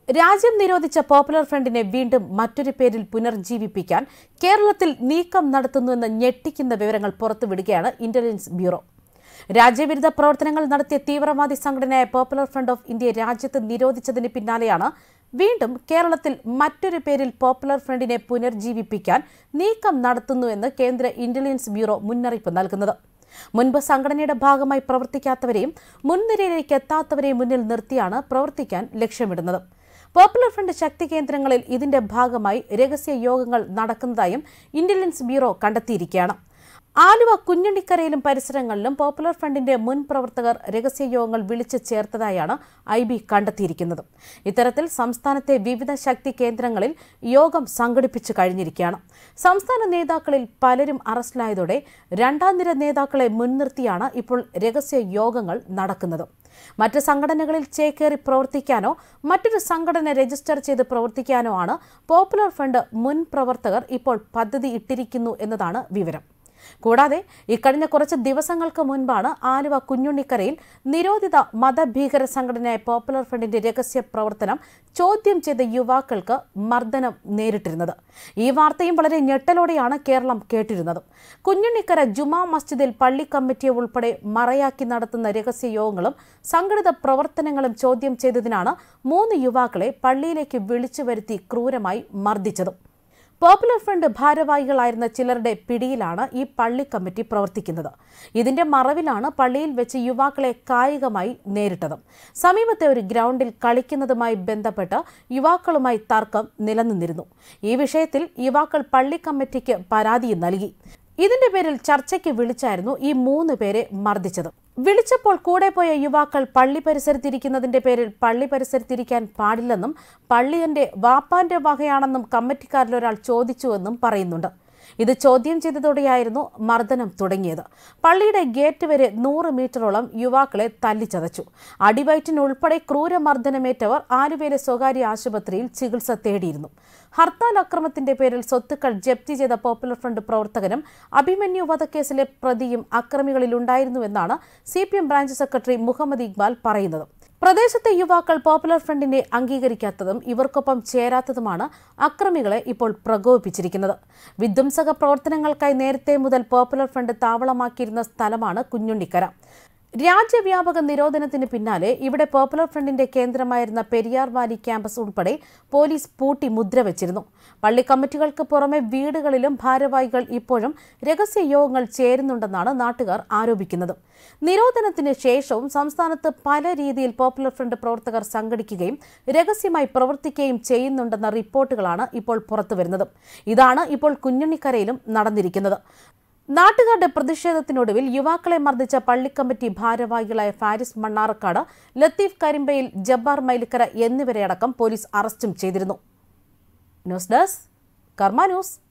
രാജ്യം നിരോധിച്ച പോപ്പുലർ ഫ്രണ്ടിനെ വീണ്ടും മറ്റൊരു പേരിൽ പുനർജീവിപ്പിക്കാൻ കേരളത്തിൽ നീക്കം നടത്തുന്നുവെന്ന് ഞെട്ടിക്കുന്ന വിവരങ്ങൾ പുറത്തുവിടുകയാണ് ഇന്റലിജൻസ് ബ്യൂറോ രാജ്യവിരുദ്ധ പ്രവർത്തനങ്ങൾ നടത്തിയ തീവ്രവാദി സംഘടനയായ പോപ്പുലർ ഫ്രണ്ട് ഓഫ് ഇന്ത്യ രാജ്യത്ത് നിരോധിച്ചതിന് പിന്നാലെയാണ് വീണ്ടും കേരളത്തിൽ മറ്റൊരു പേരിൽ പോപ്പുലർ ഫ്രണ്ടിനെ പുനർജീവിപ്പിക്കാൻ നീക്കം നടത്തുന്നുവെന്ന് കേന്ദ്ര ഇന്റലിജൻസ് ബ്യൂറോ മുന്നറിയിപ്പ് നൽകുന്നത് മുൻപ് സംഘടനയുടെ ഭാഗമായി പ്രവർത്തിക്കാത്തവരെയും മുൻനിരയിലേക്ക് എത്താത്തവരെയും മുന്നിൽ നിർത്തിയാണ് പ്രവർത്തിക്കാൻ ലക്ഷ്യമിടുന്നത് പോപ്പുലർ ഫ്രണ്ട് ശക്തി കേന്ദ്രങ്ങളിൽ ഇതിന്റെ ഭാഗമായി രഹസ്യ യോഗങ്ങൾ നടക്കുന്നതായും ഇന്റലിജൻസ് ബ്യൂറോ കണ്ടെത്തിയിരിക്കുകയാണ് ആലുവ കുഞ്ഞണ്ടിക്കരയിലും പരിസരങ്ങളിലും പോപ്പുലർ ഫ്രണ്ടിന്റെ മുൻ പ്രവർത്തകർ രഹസ്യയോഗങ്ങൾ വിളിച്ചു ചേർത്തതായാണ് ഐ ബി കണ്ടെത്തിയിരിക്കുന്നത് ഇത്തരത്തിൽ സംസ്ഥാനത്തെ വിവിധ ശക്തി കേന്ദ്രങ്ങളിൽ യോഗം സംഘടിപ്പിച്ചു കഴിഞ്ഞിരിക്കുകയാണ് സംസ്ഥാന നേതാക്കളിൽ പലരും അറസ്റ്റിലായതോടെ രണ്ടാം നിര നേതാക്കളെ മുൻനിർത്തിയാണ് ഇപ്പോൾ രഹസ്യ യോഗങ്ങൾ നടക്കുന്നത് മറ്റ് സംഘടനകളിൽ ചേക്കേറി പ്രവർത്തിക്കാനോ മറ്റൊരു സംഘടന രജിസ്റ്റർ ചെയ്ത് പ്രവർത്തിക്കാനോ ആണ് പോപ്പുലർ ഫ്രണ്ട് മുൻ പ്രവർത്തകർ ഇപ്പോൾ പദ്ധതി ഇട്ടിരിക്കുന്നു എന്നതാണ് വിവരം കൂടാതെ ഇക്കഴിഞ്ഞ കുറച്ച് ദിവസങ്ങൾക്ക് മുൻപാണ് ആലുവ കുഞ്ഞുണ്ണിക്കരയിൽ നിരോധിത മതഭീകര സംഘടനയായ പോപ്പുലർ ഫ്രണ്ടിന്റെ രഹസ്യ പ്രവർത്തനം ചോദ്യം ചെയ്ത യുവാക്കൾക്ക് മർദ്ദനം നേരിട്ടിരുന്നത് ഈ വാർത്തയും വളരെ ഞെട്ടലോടെയാണ് കേരളം കേട്ടിരുന്നത് കുഞ്ഞുണ്ണിക്കര ജുമാ മസ്ജിദിൽ പള്ളി കമ്മിറ്റിയെ ഉൾപ്പെടെ മറയാക്കി നടത്തുന്ന രഹസ്യ യോഗങ്ങളും സംഘടിത പ്രവർത്തനങ്ങളും ചോദ്യം ചെയ്തതിനാണ് മൂന്ന് യുവാക്കളെ പള്ളിയിലേക്ക് വിളിച്ചു വരുത്തി ക്രൂരമായി മർദ്ദിച്ചത് പോപ്പുലർ ഫ്രണ്ട് ഭാരവാഹികളായിരുന്ന ചിലരുടെ പിടിയിലാണ് ഈ പള്ളി കമ്മിറ്റി പ്രവർത്തിക്കുന്നത് ഇതിന്റെ മറവിലാണ് പള്ളിയിൽ വെച്ച് യുവാക്കളെ കായികമായി നേരിട്ടത് സമീപത്തെ ഒരു ഗ്രൗണ്ടിൽ കളിക്കുന്നതുമായി ബന്ധപ്പെട്ട് യുവാക്കളുമായി തർക്കം നിലനിന്നിരുന്നു ഈ വിഷയത്തിൽ യുവാക്കൾ പള്ളി കമ്മിറ്റിക്ക് പരാതിയും നൽകി ഇതിന്റെ പേരിൽ ചർച്ചയ്ക്ക് വിളിച്ചായിരുന്നു ഈ മൂന്ന് പേരെ മർദ്ദിച്ചത് വിളിച്ചപ്പോൾ കൂടെ പോയ യുവാക്കൾ പള്ളി പരിസരത്തിരിക്കുന്നതിന്റെ പേരിൽ പള്ളി പരിസരത്തിരിക്കാൻ പാടില്ലെന്നും പള്ളി എന്റെ വാപ്പാന്റെ വകയാണെന്നും കമ്മിറ്റിക്കാരിലൊരാൾ ചോദിച്ചുവെന്നും പറയുന്നുണ്ട് ഇത് ചോദ്യം ചെയ്തതോടെയായിരുന്നു മർദ്ദനം തുടങ്ങിയത് പള്ളിയുടെ ഗേറ്റ് വരെ നൂറ് മീറ്ററോളം യുവാക്കളെ തല്ലിച്ചതച്ചു അടിവയറ്റിനുൾപ്പെടെ ക്രൂരമർദ്ദനമേറ്റവർ ആലുവയിലെ സ്വകാര്യ ആശുപത്രിയിൽ ചികിത്സ തേടിയിരുന്നു ഹർത്താൽ അക്രമത്തിന്റെ പേരിൽ സ്വത്തുക്കൾ ജപ്തി ചെയ്ത പോപ്പുലർ ഫ്രണ്ട് പ്രവർത്തകനും അഭിമന്യു വധക്കേസിലെ പ്രതിയും അക്രമികളിലുണ്ടായിരുന്നുവെന്നാണ് C P M branch secretary Muhammad Iqbal പറയുന്നത് പ്രദേശത്തെ യുവാക്കൾ പോപ്പുലർ ഫ്രണ്ടിനെ അംഗീകരിക്കാത്തതും ഇവർക്കൊപ്പം ചേരാത്തതുമാണ് അക്രമികളെ ഇപ്പോൾ പ്രകോപിപ്പിച്ചിരിക്കുന്നത് വിധ്വംസക പ്രവർത്തനങ്ങൾക്കായി നേരത്തെ മുതൽ പോപ്പുലർ ഫ്രണ്ട് താവളമാക്കിയിരുന്ന സ്ഥലമാണ് കുഞ്ഞുണ്ണിക്കര രാജ്യവ്യാപക നിരോധനത്തിന് പിന്നാലെ ഇവിടെ പോപ്പുലർ ഫ്രണ്ടിന്റെ കേന്ദ്രമായിരുന്ന പെരിയാർ വാലി ക്യാമ്പസ് ഉൾപ്പെടെ പോലീസ് പൂട്ടി മുദ്ര വെച്ചിരുന്നു പള്ളി കമ്മിറ്റികൾക്ക് പുറമെ വീടുകളിലും ഭാരവാഹികൾ ഇപ്പോഴും രഹസ്യ യോഗങ്ങൾ ചേരുന്നുണ്ടെന്നാണ് നാട്ടുകാർ ആരോപിക്കുന്നത് നിരോധനത്തിന് ശേഷവും സംസ്ഥാനത്ത് പല രീതിയിൽ പോപ്പുലർ ഫ്രണ്ട് പ്രവർത്തകർ സംഘടിക്കുകയും രഹസ്യമായി പ്രവർത്തിക്കുകയും ചെയ്യുന്നുണ്ടെന്ന റിപ്പോർട്ടുകളാണ് ഇപ്പോൾ പുറത്തുവരുന്നത് ഇതാണ് ഇപ്പോൾ കുഞ്ഞുണ്ണിക്കരയിലും നടന്നിരിക്കുന്നത് നാട്ടുകാരുടെ പ്രതിഷേധത്തിനൊടുവിൽ യുവാക്കളെ മർദ്ദിച്ച പള്ളിക്കമ്മിറ്റി ഭാരവാഹികളായ ഫാരിസ് മണ്ണാറക്കാട് ലത്തീഫ് കരിമ്പയിൽ ജബ്ബാർ മൈലിക്കര എന്നിവരെയടക്കം പോലീസ് അറസ്റ്റും ചെയ്തിരുന്നു ന്യൂസ് ഡെസ്ക് കർമ്മ ന്യൂസ്